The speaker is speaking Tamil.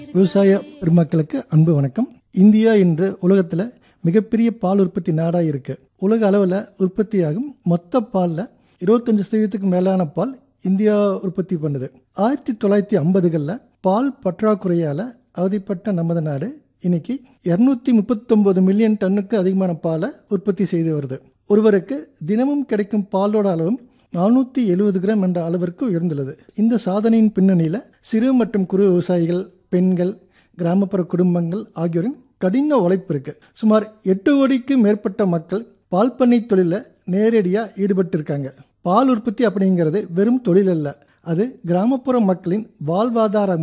விவசாய பெருமக்களுக்கு அன்பு வணக்கம் இந்தியா இன்று உலகத்தில் மிகப்பெரிய பால் உற்பத்தி நாடாக இருக்கு உலக அளவில் உற்பத்தியாகும் மொத்த பாலில் இருபத்தஞ்சு சதவீதத்துக்கு மேலான பால் இந்தியா உற்பத்தி பண்ணுது ஆயிரத்தி தொள்ளாயிரத்தி ஐம்பதுகளில் பால் பற்றாக்குறையால் அவதிப்பட்ட நமது நாடு இன்னைக்கு இரநூத்தி முப்பத்தொன்பது மில்லியன் டன்னுக்கு அதிகமான பாலை உற்பத்தி செய்து வருது ஒருவருக்கு தினமும் கிடைக்கும் பாலோட அளவும் நானூற்றி எழுபது கிராம் என்ற அளவிற்கு உயர்ந்துள்ளது இந்த சாதனையின் பின்னணியில் சிறு மற்றும் குறு விவசாயிகள் பெண்கள் கிராமப்புற குடும்பங்கள் ஆகியோரின் கடின உழைப்பு இருக்கு சுமார் எட்டு கோடிக்கு மேற்பட்ட மக்கள் பால் பண்ணை தொழிலில் நேரடியாக ஈடுபட்டிருக்காங்க பால் உற்பத்தி அப்படிங்கிறது வெறும் தொழில் அல்ல அது கிராமப்புற மக்களின் வாழ்வாதார